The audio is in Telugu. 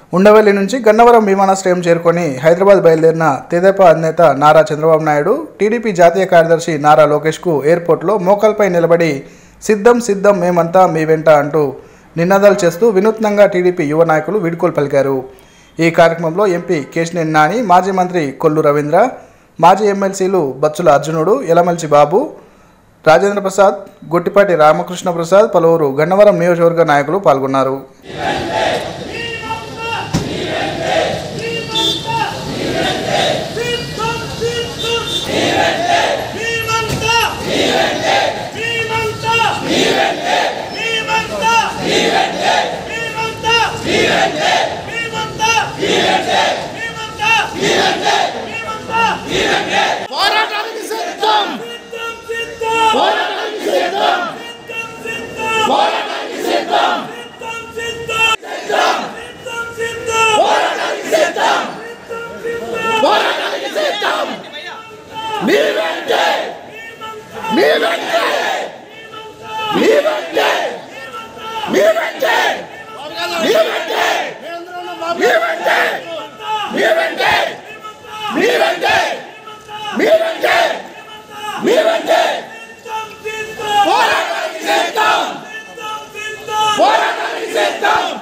ఉండవల్లి నుంచి గన్నవరం విమానాశ్రయం చేరుకొని హైదరాబాద్ బయలుదేరిన తెదేపా అధినేత నారా చంద్రబాబు నాయుడు టీడీపీ జాతీయ కార్యదర్శి నారా లోకేష్కు ఎయిర్పోర్ట్లో మోకాల్పై నిలబడి సిద్ధం సిద్ధం మేమంతా మీ వెంట అంటూ నినాదాలు చేస్తూ వినూత్నంగా టీడీపీ యువ నాయకులు వీడ్కోలు పలికారు ఈ కార్యక్రమంలో ఎంపీ కేశినేని నాని మాజీ మంత్రి కొల్లు రవీంద్ర మాజీ ఎమ్మెల్సీలు బచ్చుల అర్జునుడు యలమల్చి బాబు రాజేంద్ర ప్రసాద్ గొట్టిపాటి రామకృష్ణ ప్రసాద్ పలువురు గన్నవరం నియోజకవర్గ నాయకులు పాల్గొన్నారు పోరాటానికి సిద్ధం పోరాటానికి సిద్ధం పోరాటానికి సిద్ధం పోరాటానికి సిద్ధం పోరాటానికి సిద్ధం మీ వెంటే మీ వెంటే మీ వెంటే మీ వెంటే మీ వెంటే మీ వెంటే మీ వెంటే మీ వెంటే మీ వెంటే మీ వెంటే పోరాటానికి సిద్ధం పోరాటానికి సిద్ధం